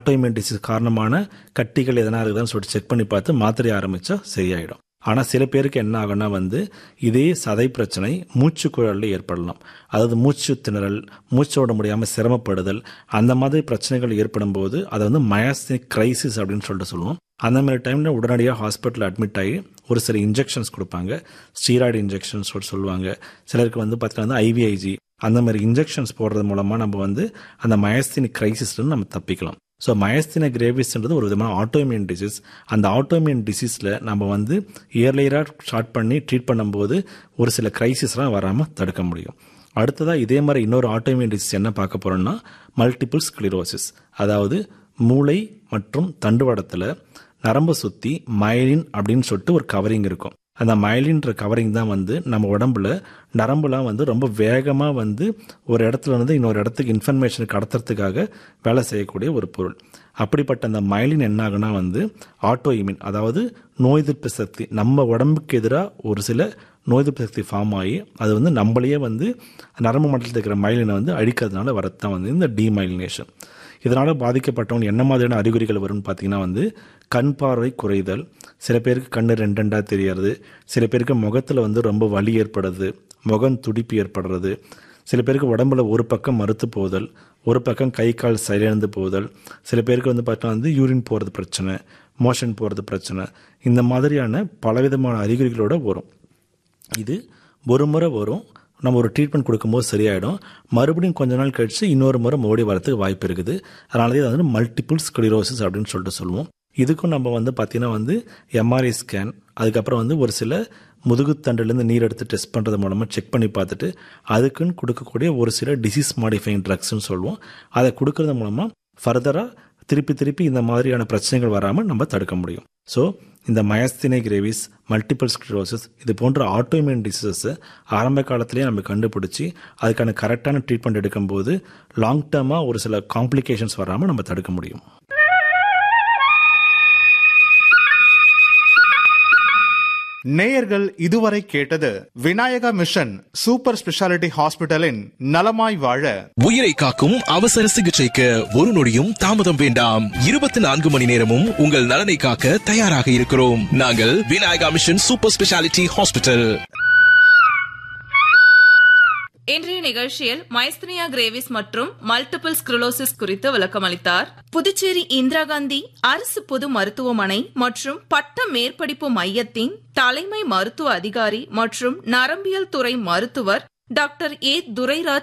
autoimmune disease காரணமான கட்டிகள் எதனா இருக்குதான்னு சொல்லிட்டு செக் பண்ணி பார்த்து மாத்திரை ஆரம்பிச்சா சரியாயிடும் ஆனால் சில பேருக்கு என்ன ஆகும்னா வந்து இதே சதை பிரச்சனை மூச்சு குழலில் ஏற்படலாம் அதாவது மூச்சு திணறல் மூச்சு விட முடியாமல் சிரமப்படுதல் அந்த மாதிரி பிரச்சனைகள் ஏற்படும் போது அதை வந்து மயாஸ்தினிக் கிரைசிஸ் அப்படின்னு சொல்லிட்டு சொல்லுவோம் அந்த மாதிரி டைமில் உடனடியாக ஹாஸ்பிட்டல் அட்மிட் ஆகி ஒரு சில இன்ஜெக்ஷன்ஸ் கொடுப்பாங்க ஸ்டீராய்டு இன்ஜெக்ஷன்ஸ் சொல்லுவாங்க சிலருக்கு வந்து பார்த்தீங்கன்னா வந்து ஐவிஐஜி அந்த மாதிரி இன்ஜெக்ஷன்ஸ் போடுறது மூலமாக நம்ம வந்து அந்த மயஸ்தினிக் கிரைசிஸ்லேருந்து நம்ம தப்பிக்கலாம் ஸோ மயஸ்தின கிரேவிஸ்ன்றது ஒரு விதமான ஆட்டோமியன் டிசீஸ் அந்த ஆட்டோமியன் டிசீஸில் நம்ம வந்து இயர்லியராக ஸ்டார்ட் பண்ணி ட்ரீட் பண்ணும்போது ஒரு சில கிரைசிஸ்லாம் வராமல் தடுக்க முடியும் அடுத்ததாக இதே மாதிரி இன்னொரு ஆட்டோமியன் டிசீஸ் என்ன பார்க்க போகிறோம்னா மல்டிபிள் ஸ்க்ளிரோசிஸ் அதாவது மூளை மற்றும் தண்டுவடத்தில் நரம்பு சுற்றி மயலின் அப்படின்னு சொல்லிட்டு ஒரு கவரிங் இருக்கும் அந்த மயலின்ற கவரிங் தான் வந்து நம்ம உடம்புல நரம்புலாம் வந்து ரொம்ப வேகமாக வந்து ஒரு இடத்துல இருந்து இன்னொரு இடத்துக்கு இன்ஃபர்மேஷன் கடத்துறதுக்காக வேலை செய்யக்கூடிய ஒரு பொருள் அப்படிப்பட்ட அந்த மயலின் என்ன ஆகுனா வந்து ஆட்டோ இம்யூன் அதாவது நோய் எதிர்ப்பு சக்தி நம்ம உடம்புக்கு எதிராக ஒரு சில நோய் எதிர்ப்பு சக்தி ஃபார்ம் ஆகி அது வந்து நம்மளையே வந்து நரம்பு மண்டலத்தில் இருக்கிற மயலினை வந்து அழிக்கிறதுனால வரத்தான் வந்து இந்த டிமைலினேஷன் இதனால் பாதிக்கப்பட்டவங்க என்ன மாதிரியான அறிகுறிகள் வரும்னு பார்த்தீங்கன்னா வந்து கண் பார்வை குறைதல் சில பேருக்கு கண் ரெண்டு ரெண்டாக தெரியறது சில பேருக்கு முகத்தில் வந்து ரொம்ப வலி ஏற்படுறது முகம் துடிப்பு ஏற்படுறது சில பேருக்கு உடம்புல ஒரு பக்கம் மறுத்து போதல் ஒரு பக்கம் கை கால் செயலிழந்து போதல் சில பேருக்கு வந்து பார்த்தா வந்து யூரின் போகிறது பிரச்சனை மோஷன் போகிறது பிரச்சனை இந்த மாதிரியான பலவிதமான அறிகுறிகளோட வரும் இது ஒரு முறை வரும் நம்ம ஒரு ட்ரீட்மெண்ட் கொடுக்கும்போது சரியாயிடும் மறுபடியும் கொஞ்ச நாள் கழிச்சு இன்னொரு முறை மறுபடியும் வரதுக்கு வாய்ப்பு இருக்குது அதனால இது வந்து மல்டிபிள் ஸ்க்ளிரோசிஸ் அப்படின்னு சொல்லிட்டு சொல்லுவோம் இதுக்கும் நம்ம வந்து பார்த்தீங்கன்னா வந்து எம்ஆர்ஐ ஸ்கேன் அதுக்கப்புறம் வந்து ஒரு சில முதுகுத்தண்டுலேருந்து நீர் எடுத்து டெஸ்ட் பண்ணுறது மூலமாக செக் பண்ணி பார்த்துட்டு அதுக்குன்னு கொடுக்கக்கூடிய ஒரு சில டிசீஸ் மாடிஃபைங் ட்ரக்ஸ்னு சொல்லுவோம் அதை கொடுக்கறது மூலமாக ஃபர்தராக திருப்பி திருப்பி இந்த மாதிரியான பிரச்சனைகள் வராமல் நம்ம தடுக்க முடியும் ஸோ இந்த மயஸ்தினை கிரேவிஸ் மல்டிபிள் ஸ்க்ளரோசிஸ் இது போன்ற ஆட்டோமியன் டிசீசஸ் ஆரம்ப காலத்திலேயே நம்ம கண்டுபிடிச்சி அதுக்கான கரெக்டான ட்ரீட்மெண்ட் எடுக்கும்போது லாங் டேர்மாக ஒரு சில காம்ப்ளிகேஷன்ஸ் வராமல் நம்ம தடுக்க முடியும் நேயர்கள் இதுவரை கேட்டது விநாயகா மிஷன் சூப்பர் ஸ்பெஷாலிட்டி ஹாஸ்பிட்டலின் நலமாய் வாழ உயிரை காக்கும் அவசர சிகிச்சைக்கு ஒரு நொடியும் தாமதம் வேண்டாம் இருபத்தி நான்கு மணி நேரமும் உங்கள் நலனை காக்க தயாராக இருக்கிறோம் நாங்கள் Vinayaka mission super speciality hospital இன்றைய நிகழ்ச்சியில் மைஸ்தினியா கிரேவிஸ் மற்றும் மல்டிபிள் ஸ்க்ரிலோசிஸ் குறித்து விளக்கமளித்தார் புதுச்சேரி இந்திரா காந்தி அரசு பொது மருத்துவமனை மற்றும் பட்ட மேற்படிப்பு மையத்தின் தலைமை மருத்துவ அதிகாரி மற்றும் நரம்பியல் துறை மருத்துவர் டாக்டர் ஏ துரைராஜ்